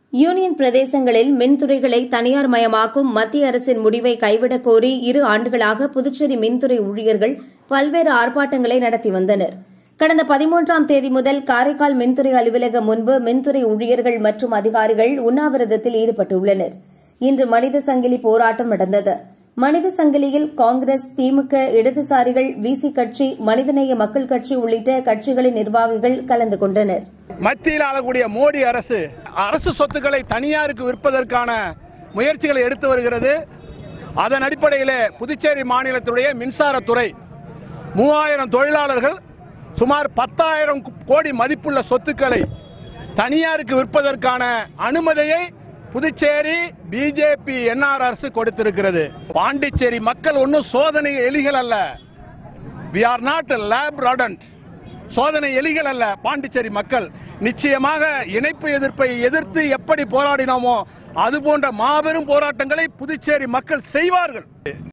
union பிரதேசங்களில் மின்துறைகளை தனியார் மயமாக்கும் மத்திய அரசின் முடிவை கைவிடக் கோரி இரு ஆண்டுகளாக புதுச்சேரி மின்துறை ஊழியர்கள் பல்வேறு ஆர்ப்பாட்டங்களை நடத்தி வந்தனர் கடந்த பதிமூன்றாம் தேதி முதல் காரைக்கால் மின்துறை அலுவலகம் முன்பு மின்துறை ஊழியர்கள் மற்றும் அதிகாரிகள் உண்ணாவிரதத்தில் ஈடுபட்டுள்ளனர் இன்று மனித சங்கிலி போராட்டம் நடந்தது மனித சங்கிலியில் காங்கிரஸ் திமுக இடதுசாரிகள் விசி கட்சி மனிதநேய மக்கள் கட்சி உள்ளிட்ட கட்சிகளின் நிர்வாகிகள் கலந்து கொண்டனர் மத்தியில் ஆளக்கூடிய மோடி அரசு அரசு சொத்துக்களை தனியாருக்கு விற்பதற்கான முயற்சிகளை எடுத்து வருகிறது அதன் அடிப்படையிலே புதுச்சேரி மாநிலத்துடைய மின்சாரத்துறை மூவாயிரம் தொழிலாளர்கள் சுமார் பத்தாயிரம் கோடி மதிப்புள்ள சொத்துக்களை தனியாருக்கு விற்பதற்கான அனுமதியை புதுச்சேரி பிஜேபி என்ஆர் அரசு கொடுத்திருக்கிறது பாண்டிச்சேரி மக்கள் ஒன்றும் சோதனை எலிகள் அல்ல we are not lab rodent சோதனை எலிகள் அல்ல பாண்டிச்சேரி மக்கள் நிச்சயமாக இணைப்பு எதிர்ப்பை எதிர்த்து எப்படி போராடினோமோ அது போன்ற மாபெரும் போராட்டங்களை புதுச்சேரி மக்கள் செய்வார்கள்